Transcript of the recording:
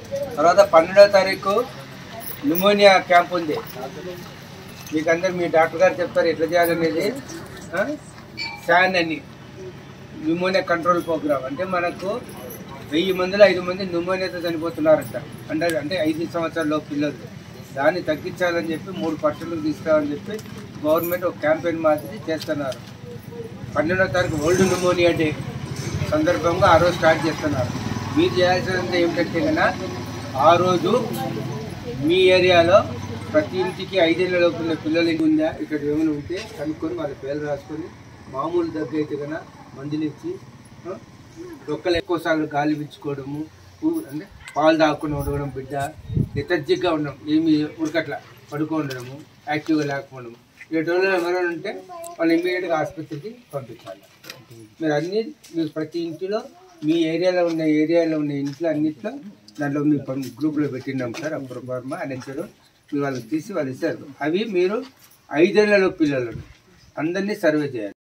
తర్వాత పన్నెండవ తారీఖు న్యూమోనియా క్యాంప్ ఉంది మీకు అందరు మీ డాక్టర్ గారు చెప్తారు ఎట్లా చేయాలనేది ఆ? శాన్ అని న్యూమోనియా కంట్రోల్ ప్రోగ్రామ్ అంటే మనకు వెయ్యి మందిలో ఐదు మంది న్యూమోనియాతో చనిపోతున్నారంట అంటే అంటే ఐదు సంవత్సరాల లోపు పిల్లలు దాన్ని తగ్గించాలని చెప్పి మూడు పర్సెంట్కి తీసుకురావాలని చెప్పి గవర్నమెంట్ ఒక క్యాంపెయిన్ మాదిరి చేస్తున్నారు పన్నెండవ తారీఖు ఓల్డ్ న్యూమోనియా డే సందర్భంగా ఆ రోజు స్టార్ట్ చేస్తున్నారు మీరు చేయాల్సినంత ఏమిటంటే కన్నా ఆ రోజు మీ ఏరియాలో ప్రతి ఇంటికి ఐదేళ్ల లోపు ఉన్న పిల్లలు ఉందా ఇక్కడ ఏమైనా ఉంటే కనుక్కొని వాళ్ళ పేర్లు రాసుకొని మామూలు దగ్గర అయితే కన్నా మందులు ఇచ్చి ఆ, డొక్కలు ఎక్కువసార్లు గాలి పిచ్చుకోవడము ఊ- అంటే పాలు తాగకుండా ఉండడం బిడ్డ లెథర్జిక్గా ఉండడం ఏమి ఉరకట్ల పడుకో ఉండడము యాక్టివ్గా లేకపోవడము ఇటువంటి ఎవరైనా ఉంటే వాళ్ళు ఇమీడియట్గా ఆసుపత్రికి పంపించాలి మీరు అన్ని మీరు ప్రతి ఇంటిలో మీ ఏరియాలో ఉన్న ఏరియాలో ఉన్న ఇంట్లో అన్నిట్లో దాంట్లో మీ పం- గ్రూప్లో పెట్టినాం సార్ అప్పుడు వర్మ అని ఇచ్చారు మీరు వాళ్ళకి తీసి వాళ్ళు ఇస్తారు అవి మీరు ఐదేళ్లలో పిల్లలను అందరినీ సర్వే చేయాలి